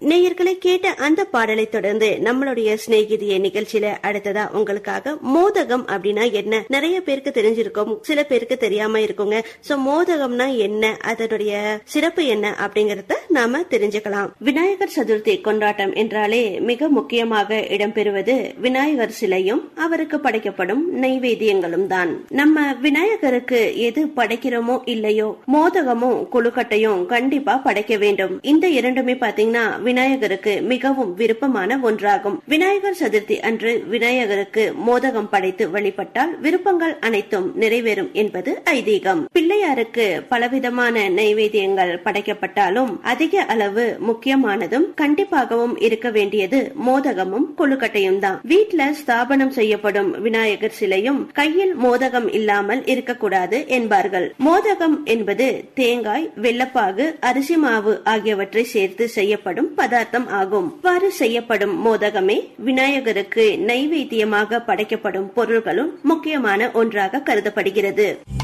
நேயர்களை கேட்ட அந்த பாடலை தொடர்ந்து நம்மளுடைய சிநேகிதிய நிகழ்ச்சியில அடுத்ததா உங்களுக்காக மோதகம் அப்படின்னா என்ன நிறைய பேருக்கு தெரிஞ்சிருக்கும் சில பேருக்கு தெரியாம இருக்குங்க சோ மோதகம்னா என்ன அதனுடைய சிறப்பு என்ன அப்படிங்கறத நாம தெரிஞ்சுக்கலாம் விநாயகர் சதுர்த்தி கொண்டாட்டம் என்றாலே மிக முக்கியமாக இடம்பெறுவது விநாயகர் சிலையும் அவருக்கு படைக்கப்படும் நைவேத்தியங்களும் தான் நம்ம விநாயகருக்கு எது படைக்கிறோமோ இல்லையோ மோதகமும் கொழுக்கட்டையும் கண்டிப்பா படைக்க வேண்டும் இந்த இரண்டுமே பாத்தீங்கன்னா விநாயகருக்கு மிகவும் விருப்பமான ஒன்றாகும் விநாயகர் சதுர்த்தி அன்று விநாயகருக்கு மோதகம் படைத்து வழிபட்டால் விருப்பங்கள் அனைத்தும் நிறைவேறும் என்பது ஐதீகம் பிள்ளையாருக்கு பலவிதமான நைவேத்தியங்கள் படைக்கப்பட்டாலும் அதிக அளவு முக்கியமானதும் கண்டிப்பாகவும் இருக்க வேண்டியது மோதகமும் கொழுக்கட்டையும் தான் வீட்ல ஸ்தாபனம் செய்யப்படும் விநாயகர் சிலையும் கையில் மோதகம் இல்லாமல் இருக்கக்கூடாது என்பார்கள் மோதகம் என்பது தேங்காய் வெள்ளப்பாகு அரிசி மாவு ஆகியவற்றை சேர்த்து செய்யப்படும் பதார்த்தம் ஆகும் இவ்வாறு செய்யப்படும் மோதகமே விநாயகருக்கு நைவேத்தியமாக படைக்கப்படும் பொருள்களும் முக்கியமான ஒன்றாக கருதப்படுகிறது